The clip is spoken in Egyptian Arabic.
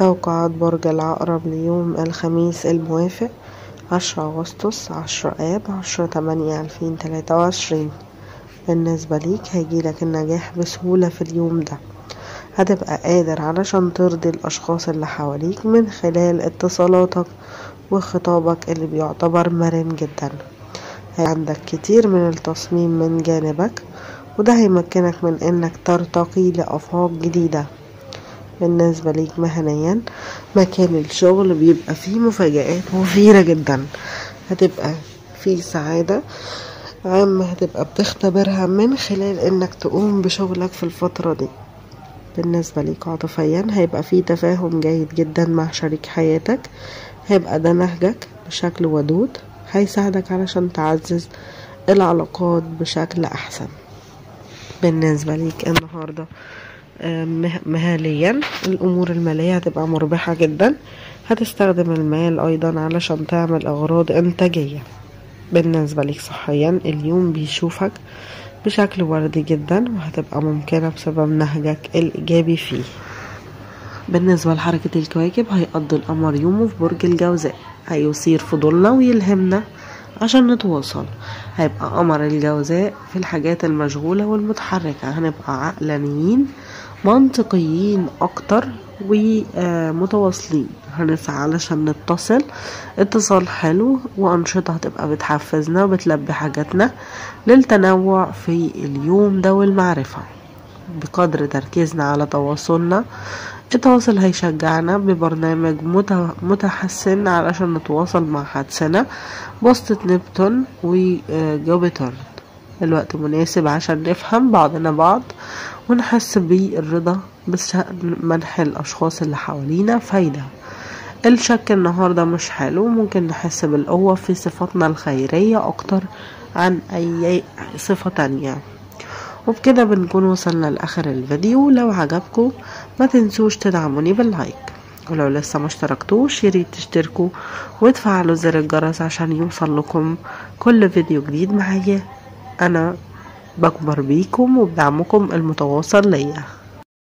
توقعات برج العقرب ليوم الخميس الموافق عشرة أغسطس عشرة آب عشرة تمانية ألفين تلاتة وعشرين بالنسبة ليك هيجيلك النجاح بسهولة في اليوم ده هتبقى قادر علشان ترضي الأشخاص اللي حواليك من خلال اتصالاتك وخطابك اللي بيعتبر مرن جدا عندك كتير من التصميم من جانبك وده هيمكنك من انك ترتقي لآفاق جديدة بالنسبة ليك مهنيا مكان الشغل بيبقى فيه مفاجآت مثيرة جدا هتبقى فيه سعادة عامة هتبقى بتختبرها من خلال انك تقوم بشغلك في الفترة دي بالنسبة ليك عاطفيا هيبقى فيه تفاهم جيد جدا مع شريك حياتك هيبقى ده نهجك بشكل ودود هيساعدك علشان تعزز العلاقات بشكل أحسن بالنسبة ليك النهاردة مهاليا الأمور المالية هتبقى مربحة جدا هتستخدم المال أيضا علشان تعمل أغراض إنتاجية بالنسبة ليك صحيا اليوم بيشوفك بشكل وردي جدا وهتبقى ممكنة بسبب نهجك الإيجابي فيه بالنسبة لحركة الكواكب هيقضي القمر يومه في برج الجوزاء هيثير فضولنا ويلهمنا عشان نتواصل هيبقى قمر الجوزاء في الحاجات المشغولة والمتحركة هنبقى عقلانيين منطقيين أكتر ومتواصلين هنسعى علشان نتصل اتصال حلو وأنشطة هتبقى بتحفزنا وبتلبي حاجاتنا للتنوع في اليوم ده والمعرفة بقدر تركيزنا على تواصلنا التواصل هيشجعنا ببرنامج متحسن علشان نتواصل مع حدسنا بوسطة نبتون وجوبيتر الوقت مناسب عشان نفهم بعضنا بعض ونحس بالرضا بشأن منح الأشخاص اللي حوالينا فايدة الشك النهاردة مش حلو ممكن نحس بالقوة في صفاتنا الخيرية أكتر عن أي صفة تانية وبكده بنكون وصلنا لآخر الفيديو لو عجبكم ما تنسوش تدعموني باللايك ولو لسه ما اشتركتوش ياريت تشتركوا وتفعلوا زر الجرس عشان يوصل لكم كل فيديو جديد معايا انا بكبر بيكم وبدعمكم المتواصل ليا